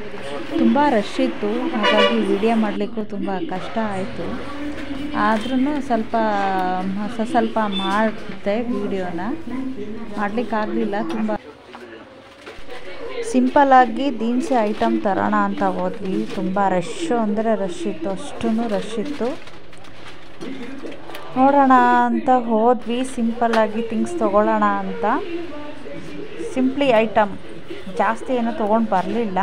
ತುಂಬ ರಶ್ ಇತ್ತು ಹಾಗಾಗಿ ವಿಡಿಯೋ ಮಾಡಲಿಕ್ಕೂ ತುಂಬ ಕಷ್ಟ ಆಯಿತು ಆದ್ರೂ ಸ್ವಲ್ಪ ಸ ಸ್ವಲ್ಪ ಮಾಡಿದೆ ವಿಡಿಯೋನ ಮಾಡಲಿಕ್ಕಾಗಲಿಲ್ಲ ತುಂಬ ಸಿಂಪಲ್ಲಾಗಿ ದಿನಸಿ ಐಟಮ್ ತರೋಣ ಅಂತ ಹೋದ್ವಿ ತುಂಬ ರಶ್ಶು ಅಂದರೆ ರಶ್ ಇತ್ತು ಅಷ್ಟೂ ರಶ್ ಇತ್ತು ನೋಡೋಣ ಅಂತ ಹೋದ್ವಿ ಸಿಂಪಲ್ಲಾಗಿ ಥಿಂಗ್ಸ್ ತೊಗೊಳ್ಳೋಣ ಅಂತ ಸಿಂಪ್ಲಿ ಐಟಮ್ ಜಾಸ್ತಿ ಏನೂ ತೊಗೊಂಡು ಬರಲಿಲ್ಲ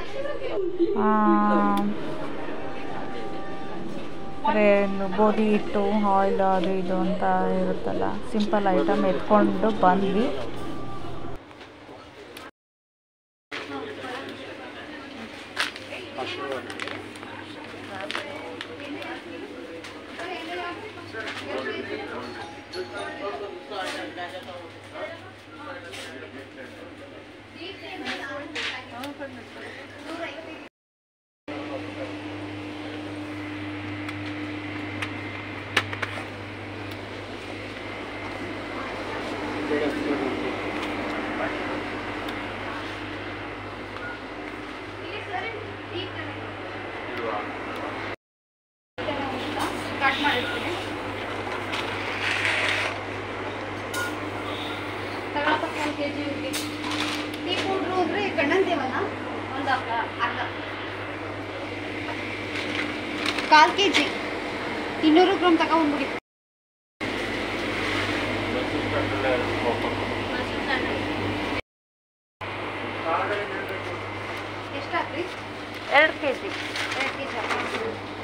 ಗೋಧಿ ಹಿಟ್ಟು ಆಯಿಲ್ ಅದು ಇದು ಅಂತ ಇರುತ್ತಲ್ಲ ಸಿಂಪಲ್ ಐಟಮ್ ಎತ್ಕೊಂಡು ಬಂದ್ವಿ ಕಟ್ ಮಾಡಿರ್ತೀನಿ ತಗೊಳಪ್ಪ ಒಂದು ಕೆ ಜಿ ಟೀ ಪೌಡ್ರು ಅಂದರೆ ಗಂಡಂತೇವಲ್ಲ ಒಂದು ಅರ್ಧ ಅರ್ಧ ಕಾಲು ಕೆ ಜಿ ಇನ್ನೂರು ಗ್ರಾಮ್ ತಗೊಂಡ್ಬಿಡಿ ಎಷ್ಟು ಹಾಕ್ರಿ ಎರಡು ಕೆ ಜಿ ಎರಡು ಕೆ ಜಿ ಹಾಕಿ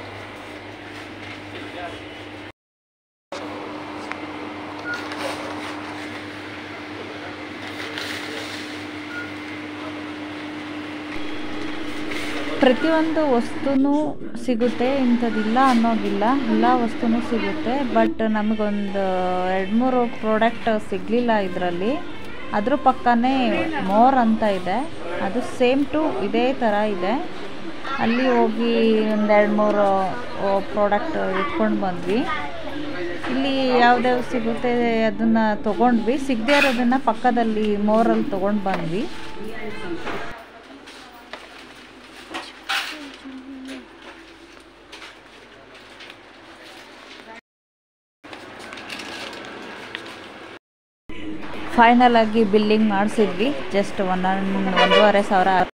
ಪ್ರತಿಯೊಂದು ವಸ್ತುನೂ ಸಿಗುತ್ತೆ ಇಂಥದ್ದಿಲ್ಲ ಅನ್ನೋಗಿಲ್ಲ ಎಲ್ಲ ವಸ್ತುನೂ ಸಿಗುತ್ತೆ ಬಟ್ ನಮಗೊಂದು ಎರಡು ಮೂರು ಪ್ರಾಡಕ್ಟ್ ಸಿಗಲಿಲ್ಲ ಇದರಲ್ಲಿ ಅದ್ರ ಪಕ್ಕನೇ ಮೋರ್ ಅಂತ ಇದೆ ಅದು ಸೇಮ್ ಟು ಇದೇ ಥರ ಇದೆ ಅಲ್ಲಿ ಹೋಗಿ ಒಂದು ಎರಡು ಮೂರು ಪ್ರಾಡಕ್ಟ್ ಇಟ್ಕೊಂಡು ಬಂದ್ವಿ ಇಲ್ಲಿ ಯಾವ್ದ್ಯಾವ್ದು ಸಿಗುತ್ತೆ ಅದನ್ನು ತೊಗೊಂಡ್ವಿ ಸಿಗದೇ ಇರೋದನ್ನು ಪಕ್ಕದಲ್ಲಿ ಮೋರಲ್ಲಿ ತೊಗೊಂಡು ಬಂದ್ವಿ ಫೈನಲ್ ಆಗಿ ಬಿಲ್ಲಿಂಗ್ ಮಾಡಿಸಿದ್ವಿ ಜಸ್ಟ್ ಒಂದೊಂದು ಒಂದೂವರೆ ಸಾವಿರ